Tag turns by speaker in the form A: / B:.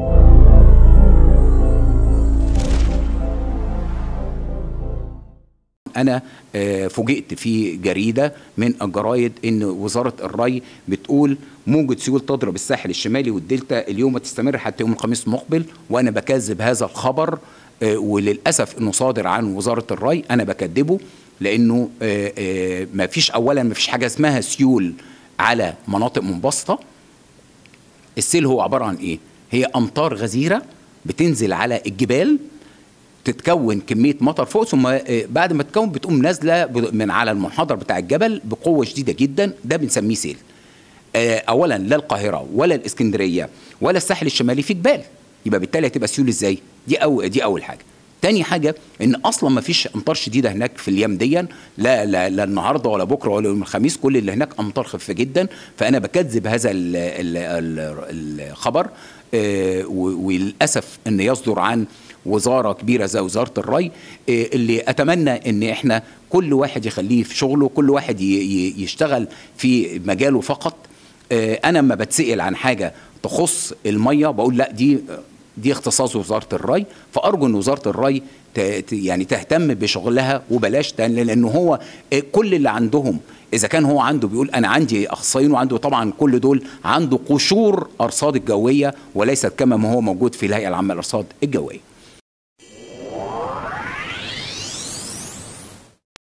A: انا آه، فوجئت في جريده من الجرايد ان وزاره الري بتقول موجة سيول تضرب الساحل الشمالي والدلتا اليوم تستمر حتى يوم الخميس المقبل وانا بكذب هذا الخبر آه، وللاسف انه صادر عن وزاره الري انا بكذبه لانه ما فيش اولا ما فيش حاجه اسمها سيول على مناطق منبسطه السيل هو عباره عن ايه هي امطار غزيره بتنزل على الجبال تتكون كميه مطر فوق ثم آه، بعد ما تتكون بتقوم نازله ب- من على المنحدر بتاع الجبل بقوه شديده جدا ده بنسميه سيل آه، اولا لا القاهره ولا الاسكندريه ولا الساحل الشمالي في جبال يبقى بالتالي هتبقى سيول ازاي دي أو دي اول حاجه تاني حاجه ان اصلا ما فيش امطار شديده هناك في الايام دي لا لا لا النهارده ولا بكره ولا يوم الخميس كل اللي هناك امطار خفيفه جدا فانا بكذب هذا ال ال ال الخبر آه، و- وللاسف ان يصدر عن وزاره كبيره زي وزاره الري آه، اللي اتمنى ان احنا كل واحد يخليه في شغله كل واحد ي- ي- يشتغل في مجاله فقط آه، انا لما بتسال عن حاجه تخص الميه بقول لا دي دي اختصاص وزاره الري فارجو ان وزاره الري ت- ت- يعني تهتم بشغلها وبلاش تان- لانه هو آه، كل اللي عندهم اذا كان هو عنده بيقول انا عندي اخصائيين وعنده طبعا كل دول عنده قشور ارصاد الجويه وليست كما ما هو موجود في الهيئه العامه للارصاد الجويه